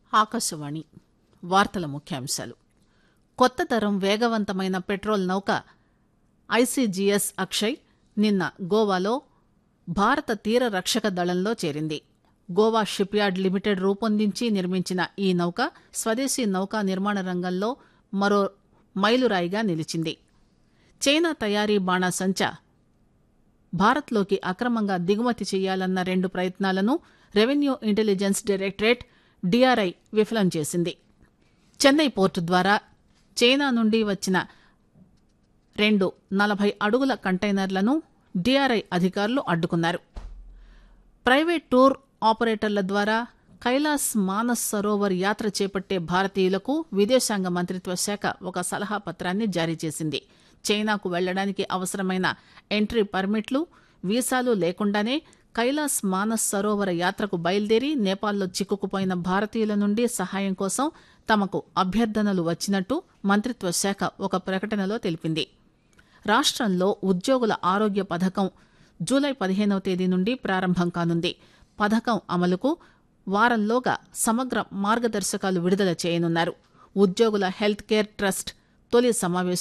ఆకాశవాణి వార్తల ముఖ్యాంశాలు కొత్త తరం వేగవంతమైన పెట్రోల్ నౌక ఐసీజీఎస్ అక్షయ్ నిన్న గోవాలో భారత తీర రక్షక దళంలో చేరింది గోవా షిప్ యార్డ్ లిమిటెడ్ రూపొందించి నిర్మించిన ఈ నౌక స్వదేశీ నౌకా నిర్మాణ రంగంలో మరో మైలురాయిగా నిలిచింది చైనా తయారీ బాణాసంచా భారత్లోకి అక్రమంగా దిగుమతి చేయాలన్న రెండు ప్రయత్నాలను రెవెన్యూ ఇంటెలిజెన్స్ డైరెక్టరేట్ డీఆర్ఐ విఫలం చేసింది చెన్నై పోర్టు ద్వారా చైనా నుండి వచ్చిన రెండు నలభై అడుగుల కంటైనర్లను డీఆర్ఐ అధికారులు అడ్డుకున్నారు ప్రైవేట్ టూర్ ఆపరేటర్ల ద్వారా కైలాస్ మానస్ సరోవర్ యాత్ర చేపట్టే భారతీయులకు విదేశాంగ మంత్రిత్వ శాఖ ఒక సలహా పత్రాన్ని జారీ చేసింది చైనాకు వెళ్లడానికి అవసరమైన ఎంట్రీ పర్మిట్లు వీసాలు లేకుండానే కైలాస్ మానస్ సరోవర యాత్రకు బయలుదేరి నేపాల్లో చిక్కుకుపోయిన భారతీయుల నుండి సహాయం కోసం తమకు అభ్యర్థనలు వచ్చినట్టు మంత్రిత్వ శాఖ ఒక ప్రకటనలో తెలిపింది రాష్ట్రంలో ఉద్యోగుల ఆరోగ్య పథకం జూలై పదిహేనవ తేదీ నుండి ప్రారంభం కానుంది పథకం అమలుకు వారంలోగా సమగ్ర మార్గదర్శకాలు విడుదల చేయనున్నారు ఉద్యోగుల హెల్త్ కేర్ ట్రస్ట్ తొలి సమావేశం